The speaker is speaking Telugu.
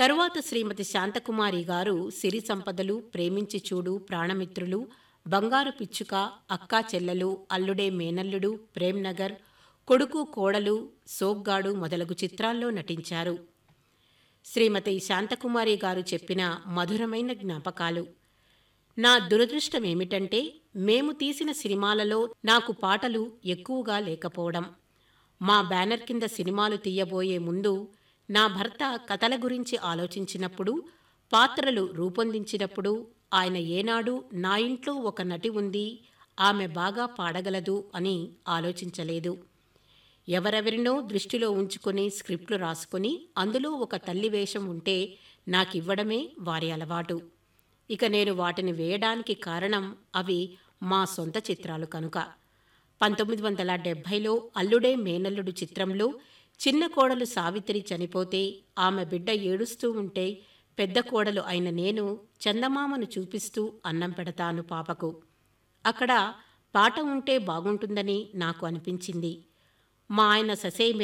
తరువాత శ్రీమతి శాంతకుమారి గారు సిరి సంపదలు ప్రేమించి చూడు ప్రాణమిత్రులు బంగారు పిచ్చుక అక్కా చెల్లెలు అల్లుడే మేనల్లుడు ప్రేమ్నగర్ కొడుకు కోడలు సోగ్గాడు మొదలగు చిత్రాల్లో నటించారు శ్రీమతి శాంతకుమారి గారు చెప్పిన మధురమైన జ్ఞాపకాలు నా దురదృష్టం ఏమిటంటే మేము తీసిన సినిమాలలో నాకు పాటలు ఎక్కువగా లేకపోవడం మా బ్యానర్ కింద సినిమాలు తీయబోయే ముందు నా భర్త కథల గురించి ఆలోచించినప్పుడు పాత్రలు రూపొందించినప్పుడు ఆయన ఏనాడు నా ఇంట్లో ఒక నటి ఉంది ఆమె బాగా పాడగలదు అని ఆలోచించలేదు ఎవరెవరినో దృష్టిలో ఉంచుకొని స్క్రిప్ట్లు రాసుకొని అందులో ఒక తల్లి వేషం ఉంటే నాకివ్వడమే వారి అలవాటు ఇక నేను వాటిని వేయడానికి కారణం అవి మా సొంత చిత్రాలు కనుక పంతొమ్మిది వందల డెబ్భైలో అల్లుడే మేనల్లుడు చిత్రంలో చిన్న కోడలు సావిత్రి చనిపోతే ఆమె బిడ్డ ఏడుస్తూ ఉంటే పెద్ద కోడలు అయిన నేను చందమామను చూపిస్తూ అన్నం పెడతాను పాపకు అక్కడ పాట ఉంటే బాగుంటుందని నాకు అనిపించింది మా ఆయన ససే